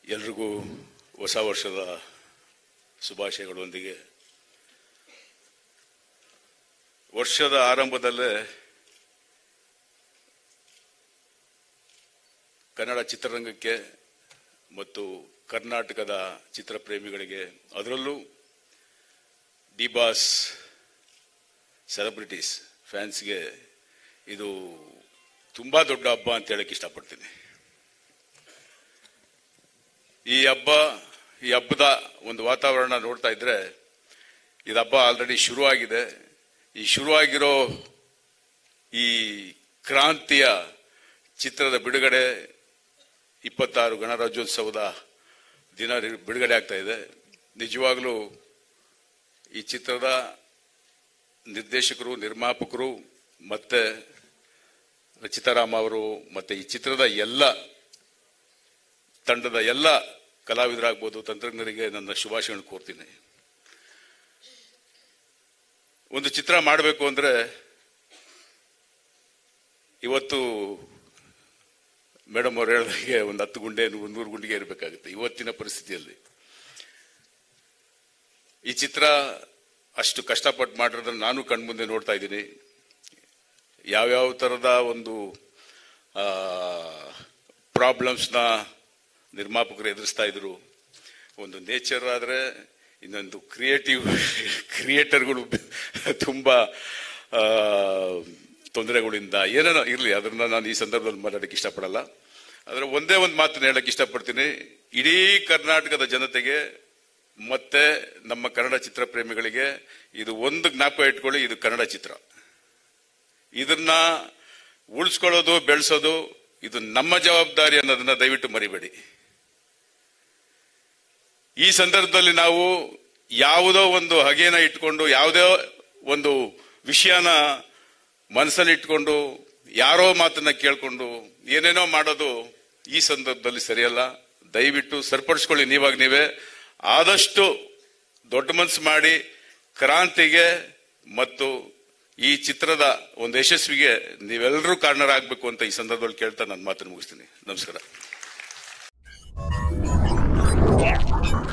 ಎಲ್ರಿಗೂ ಹೊಸ ವರ್ಷದ ಶುಭಾಶಯಗಳೊಂದಿಗೆ ವರ್ಷದ ಆರಂಭದಲ್ಲೇ ಕನ್ನಡ ಚಿತ್ರರಂಗಕ್ಕೆ ಮತ್ತು ಕರ್ನಾಟಕದ ಚಿತ್ರಪ್ರೇಮಿಗಳಿಗೆ ಅದರಲ್ಲೂ ಡಿ ಬಾಸ್ ಸೆಲೆಬ್ರಿಟೀಸ್ ಫ್ಯಾನ್ಸ್ಗೆ ಇದು ತುಂಬಾ ದೊಡ್ಡ ಹಬ್ಬ ಅಂತ ಹೇಳಕ್ ಇಷ್ಟಪಡ್ತೀನಿ ಈ ಹಬ್ಬ ಈ ಹಬ್ಬದ ಒಂದು ವಾತಾವರಣ ನೋಡ್ತಾ ಇದ್ರೆ ಇದು ಹಬ್ಬ ಆಲ್ರೆಡಿ ಶುರುವಾಗಿದೆ ಈ ಶುರುವಾಗಿರೋ ಈ ಕ್ರಾಂತಿಯ ಚಿತ್ರದ ಬಿಡುಗಡೆ ಇಪ್ಪತ್ತಾರು ಗಣರಾಜ್ಯೋತ್ಸವದ ದಿನ ರಿ- ಬಿಡುಗಡೆ ಆಗ್ತಾ ಇದೆ ನಿಜವಾಗ್ಲೂ ಈ ಚಿತ್ರದ ನಿರ್ದೇಶಕರು ನಿರ್ಮಾಪಕರು ಮತ್ತೆ ರಚಿತಾರಾಮ್ ಅವರು ಮತ್ತೆ ಈ ಚಿತ್ರದ ಎಲ್ಲ ತಂಡದ ಎಲ್ಲ ಕಲಾವಿದರಾಗ್ಬೋದು ತಂತ್ರಜ್ಞರಿಗೆ ನನ್ನ ಶುಭಾಶಯಗಳನ್ನು ಕೋರ್ತೀನಿ ಒಂದು ಚಿತ್ರ ಮಾಡಬೇಕು ಅಂದ್ರೆ ಇವತ್ತು ಮೇಡಮ್ ಅವ್ರು ಹೇಳಿದಾಗೆ ಒಂದು ಹತ್ತು ಗುಂಡೆ ಒಂದು ನೂರು ಗುಂಡಿಗೆ ಇರಬೇಕಾಗುತ್ತೆ ಇವತ್ತಿನ ಪರಿಸ್ಥಿತಿಯಲ್ಲಿ ಈ ಚಿತ್ರ ಅಷ್ಟು ಕಷ್ಟಪಟ್ಟು ಮಾಡಿರೋದನ್ನ ನಾನು ಕಣ್ಮುಂದೆ ನೋಡ್ತಾ ಇದ್ದೀನಿ ಯಾವ್ಯಾವ ಥರದ ಒಂದು ಪ್ರಾಬ್ಲಮ್ಸ್ನ ನಿರ್ಮಾಪಕರು ಎದುರಿಸ್ತಾ ಇದ್ರು ಒಂದು ನೇಚರ್ ಆದರೆ ಇನ್ನೊಂದು ಕ್ರಿಯೇಟಿವ್ ಕ್ರಿಯೇಟರ್ಗಳು ತುಂಬ ಆ, ತೊಂದರೆಗಳಿಂದ ಏನೇನೋ ಇರಲಿ ಅದನ್ನ ನಾನು ಈ ಸಂದರ್ಭದಲ್ಲಿ ಮಾತಾಡಕ್ಕೆ ಇಷ್ಟಪಡಲ್ಲ ಆದರೆ ಒಂದೇ ಒಂದು ಮಾತನ್ನ ಹೇಳಕ್ಕೆ ಇಷ್ಟಪಡ್ತೀನಿ ಇಡೀ ಕರ್ನಾಟಕದ ಜನತೆಗೆ ಮತ್ತೆ ನಮ್ಮ ಕನ್ನಡ ಚಿತ್ರ ಪ್ರೇಮಿಗಳಿಗೆ ಇದು ಒಂದು ಜ್ಞಾಪಕ ಇಟ್ಕೊಳ್ಳಿ ಇದು ಕನ್ನಡ ಚಿತ್ರ ಇದನ್ನ ಉಳಿಸ್ಕೊಳ್ಳೋದು ಬೆಳೆಸೋದು ಇದು ನಮ್ಮ ಜವಾಬ್ದಾರಿ ಅನ್ನೋದನ್ನ ದಯವಿಟ್ಟು ಮರಿಬೇಡಿ ಈ ಸಂದರ್ಭದಲ್ಲಿ ನಾವು ಯಾವುದೋ ಒಂದು ಹಗೆನ ಇಟ್ಕೊಂಡು ಯಾವುದೋ ಒಂದು ವಿಷಯನ ಮನಸ್ಸಲ್ಲಿ ಇಟ್ಕೊಂಡು ಯಾರೋ ಮಾತನ್ನ ಕೇಳ್ಕೊಂಡು ಏನೇನೋ ಮಾಡೋದು ಈ ಸಂದರ್ಭದಲ್ಲಿ ಸರಿಯಲ್ಲ ದಯವಿಟ್ಟು ಸರಿಪಡಿಸ್ಕೊಳ್ಳಿ ನೀವಾಗ ನೀವೇ ಆದಷ್ಟು ದೊಡ್ಡ ಮನಸ್ಸು ಮಾಡಿ ಕ್ರಾಂತಿಗೆ ಮತ್ತು ಈ ಚಿತ್ರದ ಒಂದು ಯಶಸ್ವಿಗೆ ನೀವೆಲ್ಲರೂ ಕಾರಣರಾಗಬೇಕು ಅಂತ ಈ ಸಂದರ್ಭದಲ್ಲಿ ಕೇಳ್ತಾ ನನ್ನ ಮಾತನ್ನು ಮುಗಿಸ್ತೀನಿ ನಮಸ್ಕಾರ